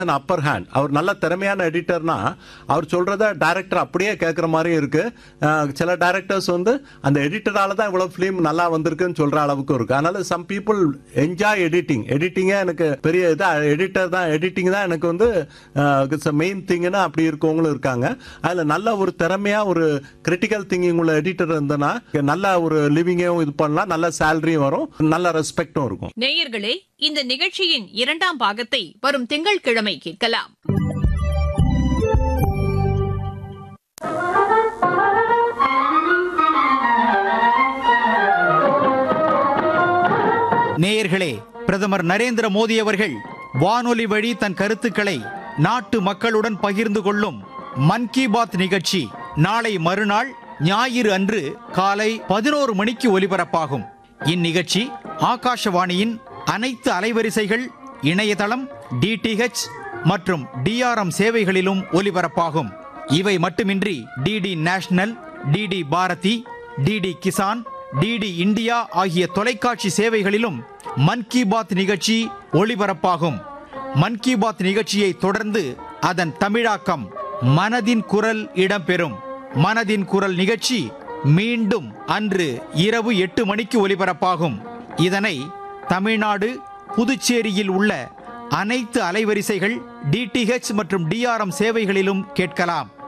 upper hand அவர் நல்ல திறமையான எடிட்டர்னா அவர் சொல்றத டைரக்டர் அப்படியே கேட்குற மாதிரி இருக்கு அஹ், சில டைரக்டர்ஸ் வந்து அந்த எடிட்டரால தான் இவ்வளவு ஃபிலிம் நல்லா வந்திருக்குன்னு சொல்ற அளவுக்கு இருக்கு அதனால சம் பீப்புள் என்ஜாய் எடிட்டிங் எடிட்டிங்கே எனக்கு பெரிய இது எடிட்டர் தான் எடிட்டிங் தான் எனக்கு வந்து மெயின் திங்னு அப்படி இருக்கவங்களும் இருக்காங்க அதுல நல்ல ஒரு திறமையா ஒரு கிரிட்டிக்கல் திங்கிங் உள்ள எடிட்டர் இருந்தனா நல்ல ஒரு லிவிங்கையும் இது பண்ணலாம் நல்ல சேலரியும் வரும் நல்ல ரெஸ்பெக்டும் இருக்கும் நேயர்களே இந்த நிகழ்ச்சியின் இரண்டாம் பாகத்தை வரும் திங்கட்கிழமை கேட்கலாம் நேயர்களே பிரதமர் நரேந்திர மோடி அவர்கள் வானொலி வழி தன் கருத்துக்களை நாட்டு மக்களுடன் பகிர்ந்து கொள்ளும் மன் கி பாத் நிகழ்ச்சி நாளை மறுநாள் ஞாயிறு அன்று காலை பதினோரு மணிக்கு ஒலிபரப்பாகும் இந்நிகழ்ச்சி ஆகாஷவாணியின் அனைத்து அலைவரிசைகள் இணையதளம் டிடிஹெச் மற்றும் டிஆர்எம் சேவைகளிலும் ஒலிபரப்பாகும் இவை மட்டுமின்றி DD National DD Bharati DD Kisan DD India ஆகிய தொலைக்காட்சி சேவைகளிலும் மன் கி பாத் நிகழ்ச்சி ஒளிபரப்பாகும் மன் கி பாத் நிகழ்ச்சியை தொடர்ந்து அதன் தமிழாக்கம் மனதின் குரல் இடம்பெறும் மனதின் குரல் நிகழ்ச்சி மீண்டும் அன்று இரவு எட்டு மணிக்கு ஒலிபரப்பாகும் இதனை தமிழ்நாடு புதுச்சேரியில் உள்ள அனைத்து அலைவரிசைகள் டிடிஹெச் மற்றும் டிஆர்எம் சேவைகளிலும் கேட்கலாம்